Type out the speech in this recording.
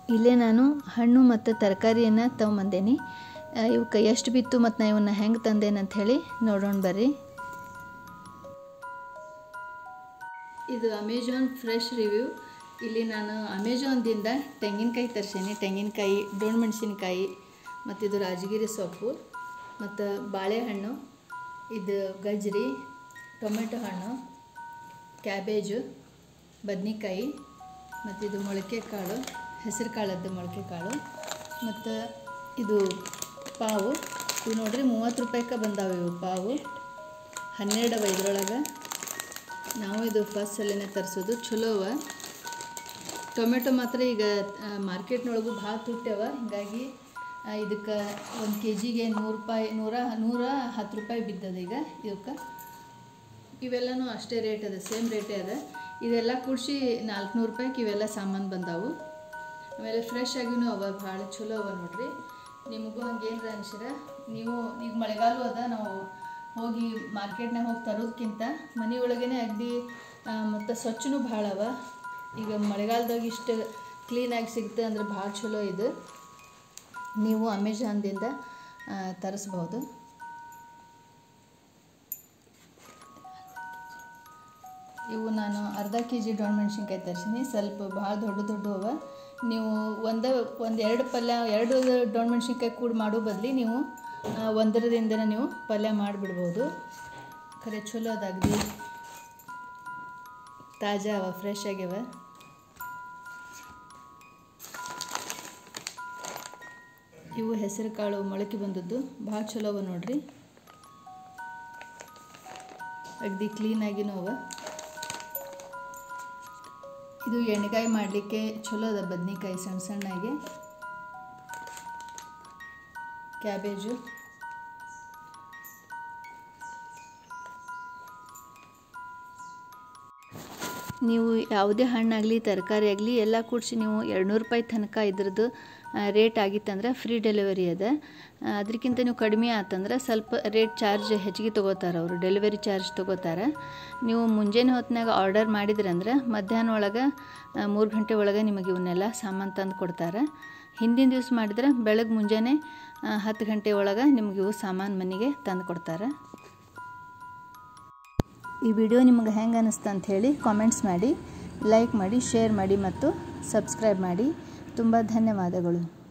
ಇಲ್ಲೇ ನಾನು ಹಣ್ಣು ಮತ್ತು ತರಕಾರಿಯನ್ನು ತೊಗೊಂಬಂದೇನಿ ಇವಕ್ಕೆ ಎಷ್ಟು ಬಿತ್ತು ಮತ್ತು ನಾ ಇವನ್ನ ಹೆಂಗೆ ತಂದೇನಂತ ಹೇಳಿ ನೋಡೋಣ ಬರ್ರಿ ಇದು ಅಮೆಜಾನ್ ಫ್ರೆಶ್ ರಿವ್ಯೂ ಇಲ್ಲಿ ನಾನು ಅಮೆಜಾನ್ದಿಂದ ತೆಂಗಿನಕಾಯಿ ತರ್ಸೀನಿ ತೆಂಗಿನಕಾಯಿ ಡೋಣ್ ಮೆಣಸಿನ್ಕಾಯಿ ಮತ್ತು ಇದು ರಾಜಗಿರಿ ಸೊಪ್ಪು ಮತ್ತು ಬಾಳೆಹಣ್ಣು ಇದು ಗಜ್ರಿ ಟೊಮೆಟೊ ಹಣ್ಣು ಕ್ಯಾಬೇಜು ಬದ್ನಿಕಾಯಿ ಮತ್ತು ಇದು ಮೊಳಕೆ ಕಾಳು ಹೆಸರು ಕಾಳದ್ದು ಮೊಳಕೆ ಕಾಳು ಮತ್ತು ಇದು ಪಾವು ಇವು ನೋಡ್ರಿ ಮೂವತ್ತು ರೂಪಾಯಿಗೆ ಬಂದಾವೆ ಇವು ಪಾವು ಹನ್ನೆರಡವ ಇದ್ರೊಳಗೆ ನಾವು ಇದು ಫಸ್ಟ್ ಸಲನೇ ತರಿಸೋದು ಚಲೋ ಅವ ಟೊಮೆಟೊ ಮಾತ್ರ ಈಗ ಮಾರ್ಕೆಟ್ನೊಳಗೂ ಭಾಳ ತುಟ್ಟ್ಯವ ಹೀಗಾಗಿ ಇದಕ್ಕೆ ಒಂದು ಕೆ ಜಿಗೆ ನೂರು ರೂಪಾಯಿ ನೂರ ನೂರ ಹತ್ತು ರೂಪಾಯಿ ಬಿದ್ದದ ಈಗ ಇವಕ್ಕೆ ಇವೆಲ್ಲನೂ ಅಷ್ಟೇ ರೇಟ್ ಅದ ಸೇಮ್ ರೇಟೇ ಅದ ಇದೆಲ್ಲ ಕೂಡಿಸಿ ನಾಲ್ಕುನೂರು ರೂಪಾಯಿಗೆ ಇವೆಲ್ಲ ಸಾಮಾನು ಬಂದಾವು ಆಮೇಲೆ ಫ್ರೆಶ್ ಆಗಿನೂ ಅವ ಭಾಳ ಚಲೋ ಅವ ನೋಡ್ರಿ ನಿಮಗೂ ಹಂಗೇನ್ರ ಅನ್ಸಿರ ನೀವು ಈಗ ಮಳೆಗಾಲ ಅದ ನಾವು ಹೋಗಿ ಮಾರ್ಕೆಟ್ನಾಗ ಹೋಗಿ ತರೋದಕ್ಕಿಂತ ಮನೆಯೊಳಗೇ ಅಗದಿ ಮತ್ತು ಸ್ವಚ್ಛನೂ ಭಾಳ ಅವ ಈಗ ಮಳೆಗಾಲದಾಗ ಇಷ್ಟು ಕ್ಲೀನಾಗಿ ಸಿಗುತ್ತೆ ಅಂದ್ರೆ ಭಾಳ ಚಲೋ ಇದು ನೀವು ಅಮೆಜಾನ್ದಿಂದ ತರಿಸ್ಬೋದು ಇವು ನಾನು ಅರ್ಧ ಕೆ ಜಿ ಡೊಣ್ ಮೆಣಸಿನ್ಕಾಯಿ ತರ್ಸೀನಿ ಸ್ವಲ್ಪ ಭಾಳ ದೊಡ್ಡ ದೊಡ್ಡ ಅವ ನೀವು ಒಂದೇ ಒಂದು ಎರಡು ಪಲ್ಯ ಎರಡು ಡೊಣ್ ಮೆಣಸಿನ್ಕಾಯಿ ಕೂಡ ಮಾಡೋ ಬದಲಿ ನೀವು ಒಂದರದಿಂದನೇ ನೀವು ಪಲ್ಯ ಮಾಡಿಬಿಡ್ಬೋದು ಖರೆ ಚಲೋ ಅದಾಗಲಿ ತಾಜಾ ಅವ ಫ್ರೆಶ್ ಆಗ್ಯಾವ ಇವು ಹೆಸರು ಕಾಳು ಮೊಳಕೆ ಬಂದದ್ದು ಭಾಳ ಚಲೋ ಅವ ನೋಡ್ರಿ ಅಗದಿ ಕ್ಲೀನಾಗಿನೂ ಅವ ಇದು ಎಣ್ಣೆಕಾಯಿ ಮಾಡಲಿಕ್ಕೆ ಚಲೋ ಅದ ಬದ್ನಿಕಾಯಿ ಸಣ್ಣ ಸಣ್ಣಗೆ ಕ್ಯಾಬೇಜು ನೀವು ಯಾವುದೇ ಹಣ್ಣಾಗಲಿ ತರಕಾರಿ ಆಗಲಿ ಎಲ್ಲ ಕೂಡಿಸಿ ನೀವು ಎರಡುನೂರು ರೂಪಾಯಿ ತನಕ ಇದ್ರದ್ದು ರೇಟ್ ಆಗಿತ್ತಂದ್ರೆ ಫ್ರೀ ಡೆಲಿವರಿ ಅದ ಅದಕ್ಕಿಂತ ನೀವು ಕಡಿಮೆ ಆತಂದ್ರೆ ಸ್ವಲ್ಪ ರೇಟ್ ಚಾರ್ಜ್ ಹೆಚ್ಚಿಗೆ ತೊಗೋತಾರೆ ಅವರು ಡೆಲಿವರಿ ಚಾರ್ಜ್ ತೊಗೋತಾರೆ ನೀವು ಮುಂಜಾನೆ ಹೊತ್ತಿನಾಗ ಆರ್ಡರ್ ಮಾಡಿದ್ರಂದ್ರೆ ಮಧ್ಯಾಹ್ನ ಒಳಗೆ ಮೂರು ಗಂಟೆ ಒಳಗೆ ನಿಮಗೆ ಇವನ್ನೆಲ್ಲ ಸಾಮಾನು ತಂದು ಕೊಡ್ತಾರೆ ಹಿಂದಿನ ದಿವಸ ಮಾಡಿದ್ರೆ ಬೆಳಗ್ಗೆ ಮುಂಜಾನೆ ಹತ್ತು ಗಂಟೆ ಒಳಗೆ ನಿಮಗೆ ಇವು ಸಾಮಾನು ಮನೆಗೆ ತಂದು ಕೊಡ್ತಾರೆ ಈ ವಿಡಿಯೋ ನಿಮಗೆ ಹೆಂಗೆ ಅನ್ನಿಸ್ತು ಅಂತ ಹೇಳಿ ಕಾಮೆಂಟ್ಸ್ ಮಾಡಿ ಲೈಕ್ ಮಾಡಿ ಶೇರ್ ಮಾಡಿ ಮತ್ತು ಸಬ್ಸ್ಕ್ರೈಬ್ ಮಾಡಿ ತುಂಬ ಧನ್ಯವಾದಗಳು